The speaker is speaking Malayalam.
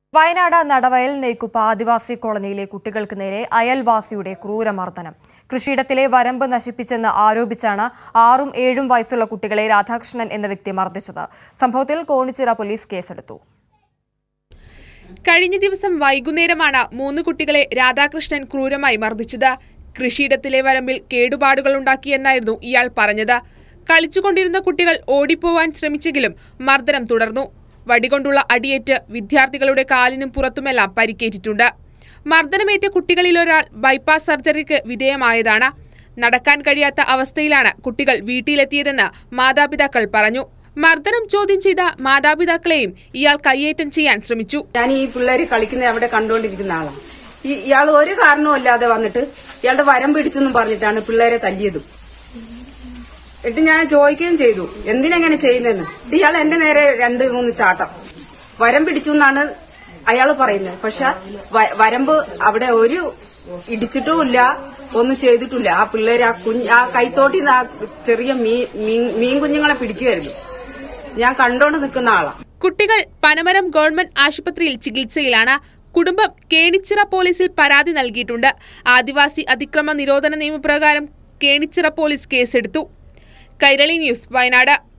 വയനാട് നടവയൽ നെയ്ക്കുപ്പ ആദിവാസി കോളനിയിലെ കുട്ടികൾക്ക് നേരെ അയൽവാസിയുടെ ക്രൂരമർദ്ദനം കൃഷിയിടത്തിലെ വരമ്പ് നശിപ്പിച്ചെന്ന് ആരോപിച്ചാണ് ആറും ഏഴും വയസ്സുള്ള കുട്ടികളെ രാധാകൃഷ്ണൻ എന്ന വ്യക്തി മർദ്ദിച്ചത് സംഭവത്തിൽ കോണിച്ചിറ പോലീസ് കേസെടുത്തു കഴിഞ്ഞ ദിവസം വൈകുന്നേരമാണ് മൂന്ന് കുട്ടികളെ രാധാകൃഷ്ണൻ ക്രൂരമായി മർദ്ദിച്ചത് കൃഷിയിടത്തിലെ വരമ്പിൽ കേടുപാടുകൾ ഉണ്ടാക്കിയെന്നായിരുന്നു ഇയാൾ പറഞ്ഞത് കളിച്ചുകൊണ്ടിരുന്ന കുട്ടികൾ ഓടിപ്പോവാൻ ശ്രമിച്ചെങ്കിലും മർദ്ദനം തുടർന്നു വടികൊണ്ടുള്ള അടിയേറ്റ് വിദ്യാർത്ഥികളുടെ കാലിനും പുറത്തുമെല്ലാം പരിക്കേറ്റിട്ടുണ്ട് മർദ്ദനമേറ്റ കുട്ടികളിലൊരാൾ ബൈപ്പാസ് സർജറിക്ക് വിധേയമായതാണ് നടക്കാൻ കഴിയാത്ത അവസ്ഥയിലാണ് കുട്ടികൾ വീട്ടിലെത്തിയതെന്ന് മാതാപിതാക്കൾ പറഞ്ഞു മർദ്ദനം ചോദ്യം ചെയ്ത മാതാപിതാക്കളെയും ഇയാൾ കയ്യേറ്റം ചെയ്യാൻ ശ്രമിച്ചു ഞാൻ ഈ പിള്ളേര് കളിക്കുന്ന അവിടെ കണ്ടുകൊണ്ടിരിക്കുന്ന ആളാണ് ഈ ഇയാൾ ഒരു കാരണവും ഇല്ലാതെ വന്നിട്ട് ഇയാളുടെ വരം പിടിച്ചെന്നും പറഞ്ഞിട്ടാണ് പിള്ളേരെ തല്ലിയതും എന്നിട്ട് ഞാൻ ചോദിക്കുകയും ചെയ്തു എന്തിനെങ്ങനെ ചെയ്യുന്നതെന്ന് എന്നിട്ട് ഇയാൾ എന്റെ നേരെ രണ്ട് മൂന്ന് ചാട്ടം വരം പിടിച്ചു എന്നാണ് അയാൾ പറയുന്നത് പക്ഷെ വ- വരമ്പ് അവിടെ ഒരു ഇടിച്ചിട്ടുമില്ല ഒന്നും ചെയ്തിട്ടില്ല ആ പിള്ളേര് ആ കുഞ്ഞ് ആ കൈത്തോട്ടിൽ നിന്ന് ആ ചെറിയ മീൻ മീൻ- മീൻ കുഞ്ഞുങ്ങളെ പിടിക്കുമായിരുന്നു ഞാൻ കണ്ടോണ്ട് നിൽക്കുന്ന ആളാ കുട്ടികൾ പനമരം ഗവൺമെന്റ് ആശുപത്രിയിൽ ചികിത്സയിലാണ് കുടുംബം കേണിച്ചിറ പോലീസിൽ പരാതി നൽകിയിട്ടുണ്ട് ആദിവാസി അതിക്രമ നിരോധന നിയമപ്രകാരം കേണിച്ചിറ പോലീസ് കേസെടുത്തു കൈരളി ന്യൂസ് വയനാട്